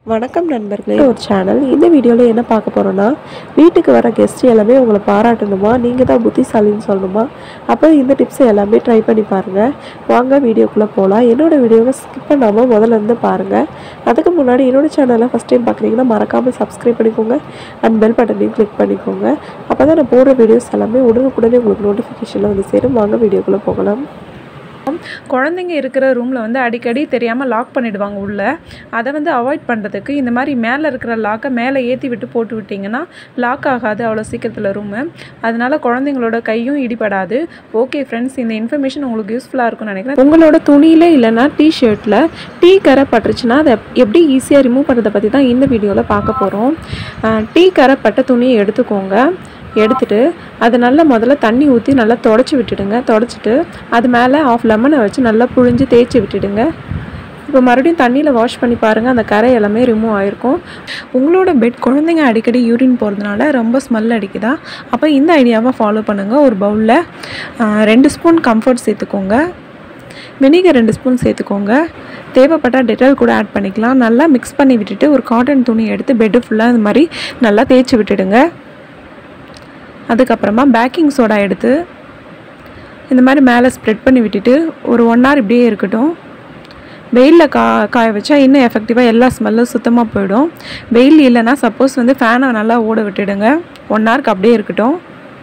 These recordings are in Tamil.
வணக்கம் நண்பர்களே ஒரு சேனல் இந்த வீடியோவில் என்ன பார்க்க போகிறோன்னா வீட்டுக்கு வர கெஸ்ட் எல்லாமே உங்களை பாராட்டணுமா நீங்கள் தான் புத்திசாலின்னு சொல்லணுமா அப்போ இந்த டிப்ஸை எல்லாமே ட்ரை பண்ணி பாருங்கள் வாங்க வீடியோக்குள்ளே போகலாம் என்னோட வீடியோவை ஸ்கிப் பண்ணாமல் முதல்ல இருந்து பாருங்கள் அதுக்கு முன்னாடி என்னோட சேனலை ஃபஸ்ட் டைம் பார்க்குறீங்கன்னா மறக்காமல் சப்ஸ்கிரைப் பண்ணிக்கோங்க அண்ட் பெல் பட்டனையும் கிளிக் பண்ணிக்கோங்க அப்போ தான் நான் போடுற வீடியோஸ் எல்லாமே உடனுக்குடனே உங்களுக்கு நோட்டிஃபிகேஷனில் வந்து சேரும் வாங்க வீடியோக்குள்ளே போகலாம் குழந்தைங்க இருக்கிற ரூமில் வந்து அடிக்கடி தெரியாமல் லாக் பண்ணிடுவாங்க உள்ளே அதை வந்து அவாய்ட் பண்ணுறதுக்கு இந்த மாதிரி மேலே இருக்கிற லாக்கை மேலே ஏற்றி விட்டு போட்டு விட்டிங்கன்னா லாக் ஆகாது அவ்வளோ சீக்கிரத்தில் ரூமு அதனால குழந்தைங்களோட கையும் இடிபடாது ஓகே ஃப்ரெண்ட்ஸ் இந்த இன்ஃபர்மேஷன் உங்களுக்கு யூஸ்ஃபுல்லாக இருக்கும்னு நினைக்கிறேன் உங்களோட துணியில் இல்லைன்னா டிஷர்ட்டில் டீ கரை பட்டுருச்சுன்னா அதை எப்படி ஈஸியாக ரிமூவ் பண்ணுறதை பற்றி தான் இந்த வீடியோவில் பார்க்க போகிறோம் டீ கரை பட்ட துணியை எடுத்துக்கோங்க எடுத்துட்டு அதை நல்லா முதல்ல தண்ணி ஊற்றி நல்லா தொடச்சி விட்டுடுங்க தொடச்சிட்டு அது மேலே ஆஃப் லெமனை வச்சு நல்லா புழிஞ்சு தேய்ச்சி விட்டுடுங்க இப்போ மறுபடியும் தண்ணியில் வாஷ் பண்ணி பாருங்கள் அந்த கரை எல்லாமே ரிமூவ் ஆகிருக்கும் உங்களோட பெட் குழந்தைங்க அடிக்கடி யூரின் போகிறதுனால ரொம்ப ஸ்மெல் அடிக்குதா அப்போ இந்த ஐடியாவை ஃபாலோ பண்ணுங்கள் ஒரு பவுலில் ரெண்டு ஸ்பூன் கம்ஃபர்ட் சேர்த்துக்கோங்க வினிகர் ரெண்டு ஸ்பூன் சேர்த்துக்கோங்க தேவைப்பட்டால் டெட்டால் கூட ஆட் பண்ணிக்கலாம் நல்லா மிக்ஸ் பண்ணி விட்டுட்டு ஒரு காட்டன் துணி எடுத்து பெட்டு ஃபுல்லாக இந்த மாதிரி நல்லா தேய்ச்சி விட்டுடுங்க அதுக்கப்புறமா பேக்கிங் சோடா எடுத்து இந்த மாதிரி மேலே ஸ்ப்ரெட் பண்ணி விட்டுட்டு ஒரு ஒன் ஹவர் இப்படியே இருக்கட்டும் வெயிலில் கா காய வச்சா இன்னும் எஃபெக்டிவாக எல்லா ஸ்மெல்லும் சுத்தமாக போயிடும் வெயில் இல்லைன்னா சப்போஸ் வந்து ஃபேனை நல்லா ஓட விட்டுடுங்க ஒன் ஹவருக்கு அப்படியே இருக்கட்டும்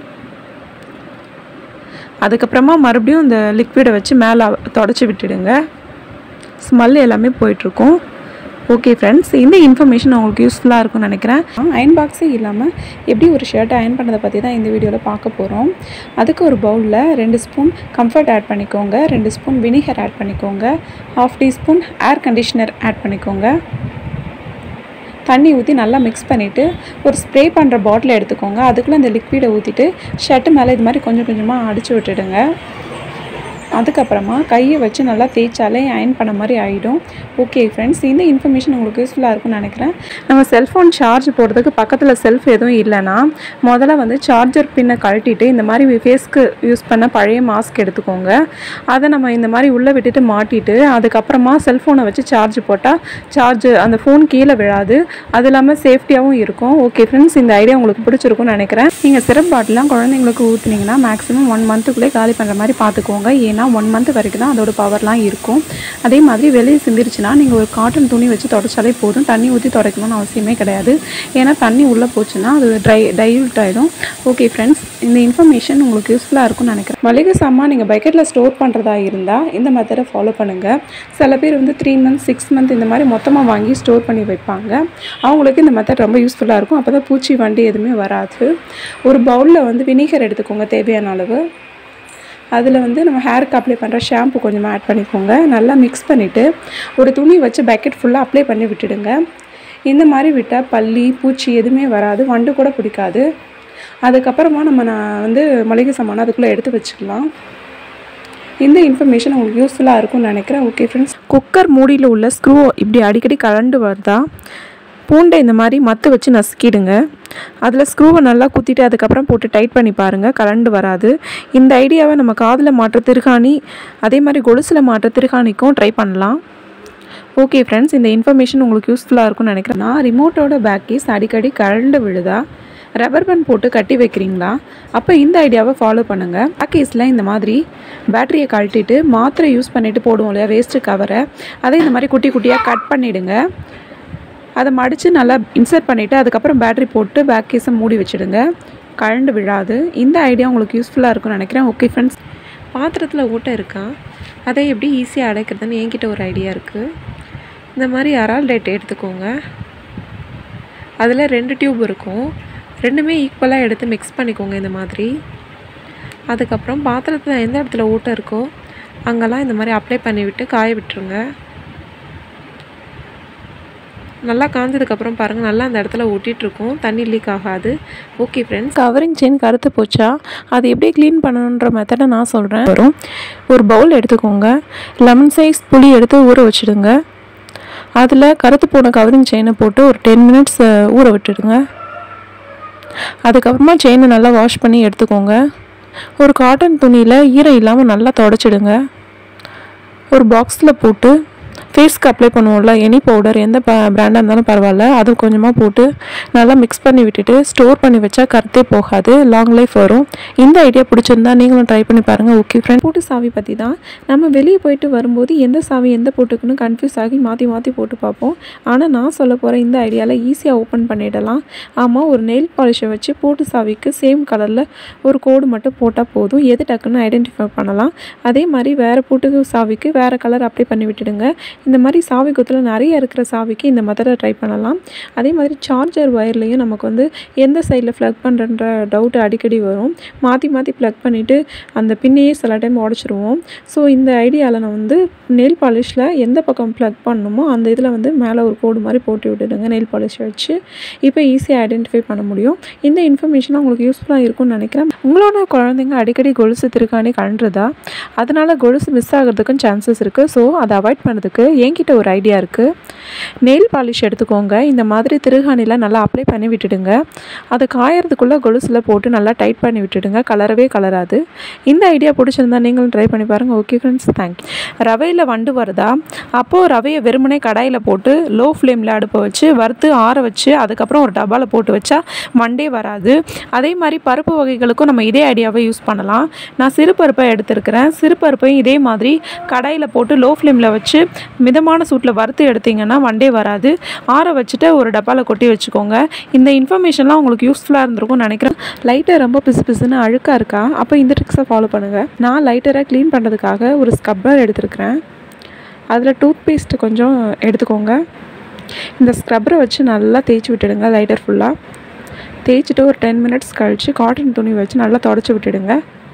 அதுக்கப்புறமா மறுபடியும் இந்த லிக்விடை வச்சு மேலே தொடச்சி விட்டுடுங்க ஸ்மெல் எல்லாமே போயிட்டுருக்கும் ஓகே ஃப்ரெண்ட்ஸ் இந்த இன்ஃபர்மேஷன் உங்களுக்கு யூஸ்ஃபுல்லாக இருக்கும்னு நினைக்கிறேன் அயன் பாக்ஸே இல்லாமல் எப்படி ஒரு ஷர்ட்டை அயன் பண்ணுறதை பற்றி தான் இந்த வீடியோவில் பார்க்க போகிறோம் அதுக்கு ஒரு பவுலில் ரெண்டு ஸ்பூன் கம்ஃபர்ட் ஆட் பண்ணிக்கோங்க ரெண்டு ஸ்பூன் வினிகர் ஆட் பண்ணிக்கோங்க half teaspoon air conditioner add பண்ணிக்கோங்க தண்ணி ஊற்றி நல்லா மிக்ஸ் பண்ணிவிட்டு ஒரு ஸ்ப்ரே பண்ணுற பாட்டில் எடுத்துக்கோங்க அதுக்குள்ளே இந்த லிக்விடை ஊற்றிட்டு ஷர்ட்டு மேலே இது மாதிரி கொஞ்சம் கொஞ்சமாக அடித்து விட்டுடுங்க அதுக்கப்புறமா கையை வச்சு நல்லா தேய்ச்சாலே அயன் பண்ண மாதிரி ஆகிடும் ஓகே ஃப்ரெண்ட்ஸ் இந்த இன்ஃபர்மேஷன் உங்களுக்கு யூஸ்ஃபுல்லாக இருக்கும்னு நினைக்கிறேன் நம்ம செல்ஃபோன் சார்ஜ் போடுறதுக்கு பக்கத்தில் செல்ஃப் எதுவும் இல்லைன்னா முதல்ல வந்து சார்ஜர் பின்னை கழட்டிட்டு இந்த மாதிரி ஃபேஸ்க்கு யூஸ் பண்ண பழைய மாஸ்க் எடுத்துக்கோங்க அதை நம்ம இந்த மாதிரி உள்ளே விட்டுட்டு மாட்டிட்டு அதுக்கப்புறமா செல்ஃபோனை வச்சு சார்ஜ் போட்டால் சார்ஜ் அந்த ஃபோன் கீழே விழாது அது இல்லாமல் சேஃப்டியாகவும் இருக்கும் ஓகே ஃப்ரெண்ட்ஸ் இந்த ஐடியா உங்களுக்கு பிடிச்சிருக்கும்னு நினைக்கிறேன் நீங்கள் சிரப் பாட்டிலாம் குழந்தைங்களுக்கு ஊற்றுனீங்கன்னா மேக்ஸிமம் ஒன் மந்த்துக்குள்ளே காலி பண்ணுற மாதிரி பார்த்துக்கோங்க ஏன்னா ஒன் மந்த் வரைக்கும் தான் அதோட பவர்லாம் இருக்கும் அதே மாதிரி வெளியே சிந்திருச்சுன்னா நீங்கள் ஒரு காட்டன் துணி வச்சு தொடச்சாலே போதும் தண்ணி ஊற்றி துடைக்கணும்னு அவசியமே கிடையாது ஏன்னா தண்ணி உள்ளே போச்சுன்னா அது ட்ரை டைல்யூட் ஆகிடும் ஓகே ஃப்ரெண்ட்ஸ் இந்த இன்ஃபர்மேஷன் உங்களுக்கு யூஸ்ஃபுல்லாக இருக்கும்னு நினைக்கிறேன் மளிகை சாமான் நீங்கள் பக்கெட்டில் ஸ்டோர் பண்ணுறதா இருந்தால் இந்த மெத்தடை ஃபாலோ பண்ணுங்கள் சில பேர் வந்து த்ரீ மந்த்ஸ் சிக்ஸ் மந்த் இந்த மாதிரி மொத்தமாக வாங்கி ஸ்டோர் பண்ணி வைப்பாங்க அவங்களுக்கு இந்த மெத்தட் ரொம்ப யூஸ்ஃபுல்லாக இருக்கும் அப்போ தான் பூச்சி வண்டி எதுவுமே வராது ஒரு பவுலில் வந்து வினிகர் எடுத்துக்கோங்க தேவையான அளவு அதில் வந்து நம்ம ஹேருக்கு அப்ளை பண்ணுற ஷாம்பு கொஞ்சமாக ஆட் பண்ணிக்கோங்க நல்லா மிக்ஸ் பண்ணிவிட்டு ஒரு துணி வச்சு பக்கெட் ஃபுல்லாக அப்ளை பண்ணி விட்டுடுங்க இந்த மாதிரி விட்டால் பல்லி பூச்சி எதுவுமே வராது வண்டு கூட பிடிக்காது அதுக்கப்புறமா நம்ம நான் வந்து மளிகை சாமான் அதுக்குள்ளே எடுத்து வச்சுக்கலாம் இந்த இன்ஃபர்மேஷன் உங்களுக்கு யூஸ்ஃபுல்லாக இருக்கும்னு நினைக்கிறேன் ஓகே ஃப்ரெண்ட்ஸ் குக்கர் மூடியில் உள்ள ஸ்க்ரூ இப்படி அடிக்கடி கலண்டு வருதா பூண்டை இந்த மாதிரி மத்து வச்சு நசுக்கிடுங்க அதில் ஸ்க்ரூவை நல்லா குத்திட்டு அதுக்கப்புறம் போட்டு டைட் பண்ணி பாருங்கள் கலண்டு வராது இந்த ஐடியாவை நம்ம காதில் மாற்ற திருகாணி அதே மாதிரி கொலுசில் மாற்ற திருகாணிக்கும் ட்ரை பண்ணலாம் ஓகே ஃப்ரெண்ட்ஸ் இந்த இன்ஃபர்மேஷன் உங்களுக்கு யூஸ்ஃபுல்லாக இருக்கும்னு நினைக்கிறேன் நான் ரிமோட்டோட பேக் கேஸ் அடிக்கடி கலண்டு விழுதா ரப்பர் பேண்ட் போட்டு கட்டி வைக்கிறீங்களா அப்போ இந்த ஐடியாவை ஃபாலோ பண்ணுங்கள் பேக் கேஸில் இந்த மாதிரி பேட்டரியை கழட்டிட்டு மாத்திரை யூஸ் பண்ணிவிட்டு போடுவோம் இல்லையா வேஸ்ட்டு கவரை அதை இந்த மாதிரி குட்டி குட்டியாக கட் பண்ணிவிடுங்க அதை மடித்து நல்லா இன்சர்ட் பண்ணிவிட்டு அதுக்கப்புறம் பேட்டரி போட்டு பேக் கேஸை மூடி வச்சுடுங்க கழண்டு விழாது இந்த ஐடியா உங்களுக்கு யூஸ்ஃபுல்லாக இருக்கும்னு நினைக்கிறேன் ஓகே ஃப்ரெண்ட்ஸ் பாத்திரத்தில் ஓட்டை இருக்கா அதை எப்படி ஈஸியாக அடைக்கிறதுன்னு என்கிட்ட ஒரு ஐடியா இருக்குது இந்த மாதிரி அரால் டேட் எடுத்துக்கோங்க அதில் ரெண்டு டியூப் இருக்கும் ரெண்டுமே ஈக்குவலாக எடுத்து மிக்ஸ் பண்ணிக்கோங்க இந்த மாதிரி அதுக்கப்புறம் பாத்திரத்தில் எந்த இடத்துல ஓட்டை இருக்கோ அங்கெல்லாம் இந்த மாதிரி அப்ளை பண்ணிவிட்டு காய விட்டுருங்க நல்லா காஞ்சதுக்கப்புறம் பாருங்கள் நல்லா அந்த இடத்துல ஒட்டிகிட்ருக்கும் தண்ணி லீக் ஆகாது ஓகே ஃப்ரெண்ட்ஸ் கவரிங் செயின் கருத்து போச்சா அது எப்படி க்ளீன் பண்ணணுன்ற மெத்தடை நான் சொல்கிறேன் வரும் ஒரு பவுல் எடுத்துக்கோங்க லெமன் சைஸ் புளி எடுத்து ஊற வச்சுடுங்க அதில் கருத்து போன கவரிங் செயினை போட்டு ஒரு டென் மினிட்ஸ் ஊற விட்டுடுங்க அதுக்கப்புறமா செயினை நல்லா வாஷ் பண்ணி எடுத்துக்கோங்க ஒரு காட்டன் துணியில் ஈரம் இல்லாமல் நல்லா தொடச்சிடுங்க ஒரு பாக்ஸில் போட்டு ஃபேஸ்க்கு அப்ளை பண்ணுவோம்ல எனி பவுடர் எந்த பிராண்டாக இருந்தாலும் பரவாயில்ல அது கொஞ்சமாக போட்டு நல்லா மிக்ஸ் பண்ணி விட்டுட்டு ஸ்டோர் பண்ணி வச்சா கருத்தே போகாது லாங் லைஃப் வரும் இந்த ஐடியா பிடிச்சிருந்தா நீங்களும் ட்ரை பண்ணி பாருங்கள் ஓகே ஃப்ரெண்ட் பூட்டு சாவி பற்றி தான் நம்ம வெளியே போயிட்டு வரும்போது எந்த சாவி எந்த பூட்டுக்குன்னு கன்ஃபியூஸ் ஆகி மாற்றி மாற்றி போட்டு பார்ப்போம் ஆனால் நான் சொல்ல போகிற இந்த ஐடியாவில் ஈஸியாக ஓப்பன் பண்ணிடலாம் ஆமாம் ஒரு நெயில் பாலிஷை வச்சு பூட்டு சாவிக்கு சேம் கலரில் ஒரு கோடு மட்டும் போட்டால் போதும் எது டக்குன்னு ஐடென்டிஃபை பண்ணலாம் அதே மாதிரி வேறு பூட்டு சாவிக்கு வேறு கலர் அப்ளை பண்ணி விட்டுடுங்க இந்த மாதிரி சாவி குத்தில் நிறைய இருக்கிற சாவிக்கு இந்த மெத்தடை ட்ரை பண்ணலாம் அதே மாதிரி சார்ஜர் ஒயர்லேயும் நமக்கு வந்து எந்த சைடில் ப்ளக் பண்ணுறன்ற டவுட் அடிக்கடி வரும் மாற்றி மாற்றி ப்ளக் பண்ணிவிட்டு அந்த பின்னையே சில டைம் உடச்சிருவோம் ஸோ இந்த ஐடியாவில் நான் வந்து நெயில் பாலிஷில் எந்த பக்கம் ப்ளக் பண்ணணுமோ அந்த இதில் வந்து மேலே ஒரு கோடு மாதிரி போட்டு விட்டுடுங்க நெயில் பாலிஷ் வச்சு இப்போ ஈஸியாக ஐடென்டிஃபை பண்ண முடியும் இந்த இன்ஃபர்மேஷன் உங்களுக்கு யூஸ்ஃபுல்லாக இருக்கும்னு நினைக்கிறேன் உங்களோட குழந்தைங்க அடிக்கடி கொலுசு திருக்காணி கண்டுறதா அதனால் கொலுசு மிஸ் ஆகிறதுக்கும் சான்சஸ் இருக்குது ஸோ அதை அவாய்ட் பண்ணுறதுக்கு என்கிட்ட ஒரு ஐடியா இருக்குது நெயில் பாலிஷ் எடுத்துக்கோங்க இந்த மாதிரி திருகாணியில் நல்லா அப்ளை பண்ணி விட்டுடுங்க அது காயறதுக்குள்ளே கொலுசில் போட்டு நல்லா டைட் பண்ணி விட்டுடுங்க கலரவே கலராது இந்த ஐடியா பிடிச்சிருந்தா நீங்களும் ட்ரை பண்ணி பாருங்கள் ஓகே ஃப்ரெண்ட்ஸ் தேங்க்யூ ரவையில் வண்டு வருதா அப்போது ரவையை வெறுமனே கடாயில் போட்டு லோ ஃப்ளேமில் அடுப்பை வச்சு வறுத்து ஆற வச்சு அதுக்கப்புறம் ஒரு டப்பாவில் போட்டு வச்சா வண்டே வராது அதே மாதிரி பருப்பு வகைகளுக்கும் நம்ம இதே ஐடியாவை யூஸ் பண்ணலாம் நான் சிறு பருப்பை எடுத்திருக்கிறேன் சிறு பருப்பையும் இதே மாதிரி கடாயில் போட்டு லோ ஃப்ளேமில் வச்சு மிதமான சூட்டில் வறுத்து எடுத்தீங்கன்னா வண்டே வராது ஆற வச்சுட்டு ஒரு டப்பாவில் கொட்டி வச்சுக்கோங்க இந்த இன்ஃபர்மேஷன்லாம் உங்களுக்கு யூஸ்ஃபுல்லாக இருந்திருக்கும்னு நினைக்கிறேன் லைட்டர் ரொம்ப பிசு பிசுன்னு அழுக்காக இருக்கா அப்போ இந்த ட்ரிக்ஸை ஃபாலோ பண்ணுங்கள் நான் லைட்டரை க்ளீன் பண்ணுறதுக்காக ஒரு ஸ்க்ரப்பர் எடுத்திருக்கிறேன் அதில் டூத் பேஸ்ட் கொஞ்சம் எடுத்துக்கோங்க இந்த ஸ்க்ரப்பரை வச்சு நல்லா தேய்ச்சி விட்டுடுங்க லைட்டர் ஃபுல்லாக தேய்ச்சிட்டு ஒரு டென் மினிட்ஸ் கழித்து காட்டன் துணி வச்சு நல்லா தொடச்சி விட்டுடுங்க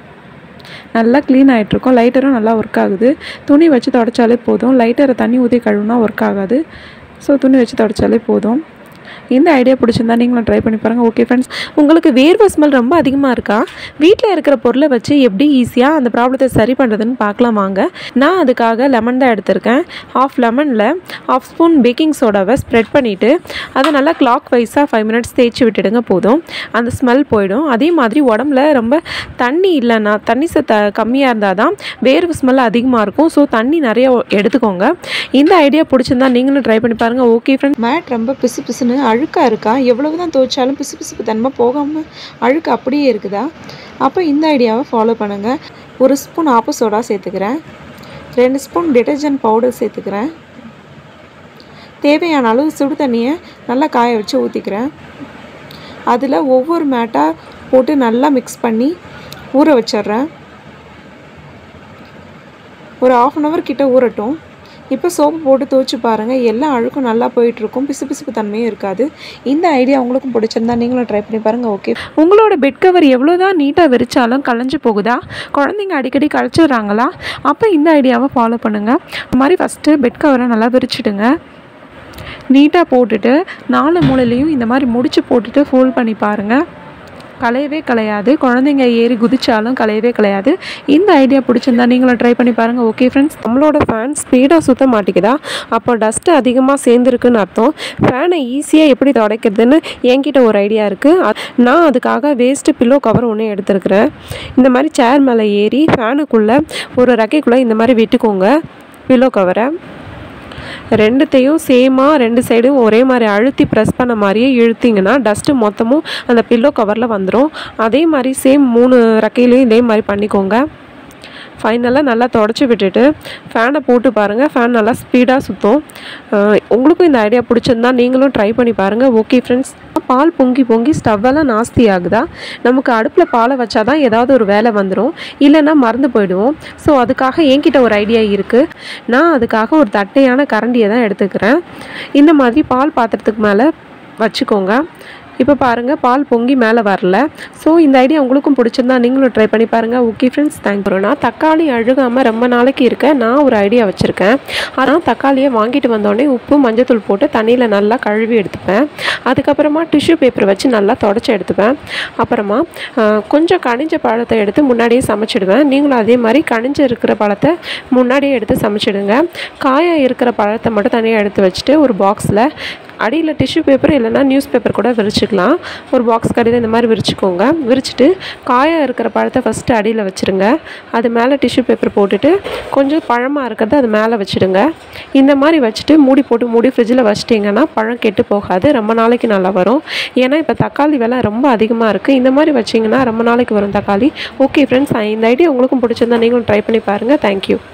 நல்லா க்ளீன் ஆகிட்ருக்கும் லைட்டரும் நல்லா ஒர்க் ஆகுது துணி வச்சு தொடச்சாலே போதும் லைட்டரை தண்ணி ஊற்றி கழுவுனா ஒர்க் ஆகாது ஸோ துணி வச்சு தொடச்சாலே போதும் இந்த ஐடியா பிடிச்சிருந்தா நீங்களும் ட்ரை பண்ணி பாருங்கள் ஓகே ஃப்ரெண்ட்ஸ் உங்களுக்கு வேர்வை ஸ்மெல் ரொம்ப அதிகமாக இருக்கா வீட்டில் இருக்கிற பொருளை வச்சு எப்படி ஈஸியாக அந்த ப்ராப்ளத்தை சரி பண்ணுறதுன்னு பார்க்கலாம் வாங்க நான் அதுக்காக லெமன் தான் எடுத்திருக்கேன் ஹாஃப் லெமனில் ஹாஃப் ஸ்பூன் பேக்கிங் சோடாவை ஸ்ப்ரெட் பண்ணிவிட்டு அதை நல்லா கிளாக் வைஸாக ஃபைவ் மினிட்ஸ் தேய்ச்சி விட்டுடுங்க போதும் அந்த ஸ்மெல் போயிடும் அதே மாதிரி உடம்புல ரொம்ப தண்ணி இல்லைன்னா தண்ணி சத்த கம்மியாக இருந்தால் தான் வேர்வை ஸ்மெல் அதிகமாக இருக்கும் ஸோ தண்ணி நிறைய எடுத்துக்கோங்க இந்த ஐடியா பிடிச்சிருந்தா நீங்களும் ட்ரை பண்ணி பாருங்கள் ஓகே ஃப்ரெண்ட் மேட் ரொம்ப பிசு பிசுன்னு அழுக்காக இருக்கா எவ்வளவு தான் துவைச்சாலும் பிசு பிசுப்பு தன்மை போகாமல் அழுக்கு அப்படியே இருக்குதா அப்போ இந்த ஐடியாவை ஃபாலோ பண்ணுங்கள் ஒரு ஸ்பூன் ஆப்ப சோடா சேர்த்துக்கிறேன் ரெண்டு ஸ்பூன் டிட்டர்ஜென்ட் பவுடர் சேர்த்துக்கிறேன் தேவையான அளவு சுடு தண்ணியை நல்லா காய வச்சு ஊற்றிக்கிறேன் அதில் ஒவ்வொரு மேட்டாக போட்டு நல்லா மிக்ஸ் பண்ணி ஊற வச்சிட்றேன் ஒரு ஆஃப் அன் ஹவர் கிட்ட ஊறட்டும் இப்போ சோப்பு போட்டு துவைச்சு பாருங்கள் எல்லா அழுக்கும் நல்லா போயிட்டுருக்கும் பிசு பிசுப்பு தன்மையும் இருக்காது இந்த ஐடியா உங்களுக்கும் பிடிச்சிருந்தா நீங்களும் ட்ரை பண்ணி பாருங்கள் ஓகே உங்களோட பெட் கவர் எவ்வளோ தான் நீட்டாக விரிச்சாலும் கலைஞ்சு போகுதா குழந்தைங்க அடிக்கடி கழிச்சிடுறாங்களா அப்போ இந்த ஐடியாவை ஃபாலோ பண்ணுங்கள் இந்த மாதிரி ஃபஸ்ட்டு பெட் கவரை நல்லா விரிச்சிடுங்க நீட்டாக போட்டுட்டு நாலு மூலையிலையும் இந்த மாதிரி முடிச்சு போட்டுட்டு ஃபோல்ட் பண்ணி பாருங்கள் கலையவே கலையாது குழந்தைங்க ஏறி குதிச்சாலும் கலையவே கலையாது இந்த ஐடியா பிடிச்சிருந்தா நீங்களும் ட்ரை பண்ணி பாருங்கள் ஓகே ஃப்ரெண்ட்ஸ் நம்மளோட ஃபேன் ஸ்பீடாக சுத்த மாட்டேங்குதா அப்போ டஸ்ட்டு அதிகமாக சேர்ந்துருக்குன்னு அர்த்தம் ஃபேனை ஈஸியாக எப்படி துடைக்கிறதுன்னு என்கிட்ட ஒரு ஐடியா இருக்குது நான் அதுக்காக வேஸ்ட்டு பில்லோ கவர் ஒன்று எடுத்துருக்கிறேன் இந்த மாதிரி சேர் மேலே ஏறி ஃபேனுக்குள்ளே ஒரு ரெக்கைக்குள்ளே இந்த மாதிரி விட்டுக்கோங்க பில்லோ கவரை ரெண்டுத்தையும் சேமாக ரெண்டு சைடும் ஒரே மாதிரி அழுத்தி ப்ரெஸ் பண்ண மாதிரியே இழுத்திங்கன்னா டஸ்ட்டு மொத்தமும் அந்த பில்லோ கவரில் வந்துடும் அதே மாதிரி சேம் மூணு ரெக்கையிலையும் இதே மாதிரி பண்ணிக்கோங்க ஃபைனலாக நல்லா தொடச்சி விட்டுட்டு ஃபேனை போட்டு பாருங்கள் ஃபேன் நல்லா ஸ்பீடாக சுற்றும் அஹ் உங்களுக்கும் இந்த ஐடியா பிடிச்சிருந்தா நீங்களும் ட்ரை பண்ணி பாருங்கள் ஓகே ஃப்ரெண்ட்ஸ் பால் பொங்கி பொங்கி ஸ்டவ்வெல்லாம் நாஸ்தி ஆகுதா நமக்கு அடுப்பில் பாலை வச்சா தான் ஏதாவது ஒரு வேலை வந்துடும் இல்லைன்னா மறந்து போயிடுவோம் ஸோ அதுக்காக என்கிட்ட ஒரு ஐடியா இருக்குது நான் அதுக்காக ஒரு தட்டையான கரண்டியை தான் எடுத்துக்கிறேன் இந்த மாதிரி பால் பாத்திரத்துக்கு மேலே வச்சுக்கோங்க இப்போ பாருங்கள் பால் பொங்கி மேலே வரல ஸோ இந்த ஐடியா உங்களுக்கும் பிடிச்சிருந்தா நீங்களும் ட்ரை பண்ணி பாருங்கள் ஓகே ஃப்ரெண்ட்ஸ் தேங்க்யூ நான் தக்காளி அழுகாமல் ரொம்ப நாளைக்கு இருக்க நான் ஒரு ஐடியா வச்சுருக்கேன் ஆனால் தக்காளியை வாங்கிட்டு வந்தோடனே உப்பு மஞ்சத்தூள் போட்டு தண்ணியில் நல்லா கழுவி எடுத்துப்பேன் அதுக்கப்புறமா டிஷ்யூ பேப்பர் வச்சு நல்லா தொடச்சி எடுத்துப்பேன் அப்புறமா ஆஹ், கொஞ்சம் கனிஞ்ச பழத்தை எடுத்து முன்னாடியே சமைச்சிடுவேன் நீங்களும் அதே மாதிரி கனிஞ்சு இருக்கிற பழத்தை முன்னாடியே எடுத்து சமைச்சிடுங்க காயாக இருக்கிற பழத்தை மட்டும் தனியாக எடுத்து வச்சுட்டு ஒரு பாக்ஸில் அடியில் டிஷ்யூ பேப்பர் இல்லைன்னா நியூஸ் பேப்பர் கூட விரிச்சுக்கலாம் ஒரு பாக்ஸ் கடையில் இந்த மாதிரி விரிச்சுக்கோங்க விரிச்சிட்டு காயாக இருக்கிற பழத்தை ஃபஸ்ட்டு அடியில் வச்சுருங்க அது மேலே டிஷ்யூ பேப்பர் போட்டுட்டு கொஞ்சம் பழமாக இருக்கிறத அது மேலே வச்சுடுங்க இந்த மாதிரி வச்சுட்டு மூடி போட்டு மூடி ஃப்ரிட்ஜில் வச்சிட்டிங்கன்னா பழம் கெட்டு போகாது ரொம்ப நாளைக்கு நல்லா வரும் ஏன்னா இப்போ தக்காளி விலை ரொம்ப அதிகமாக இருக்குது இந்த மாதிரி வச்சிங்கன்னா ரொம்ப நாளைக்கு வரும் தக்காளி ஓகே ஃப்ரெண்ட்ஸ் இந்த ஐடியா உங்களுக்கும் பிடிச்சிருந்தா நீங்களும் ட்ரை பண்ணி பாருங்கள் தேங்க்யூ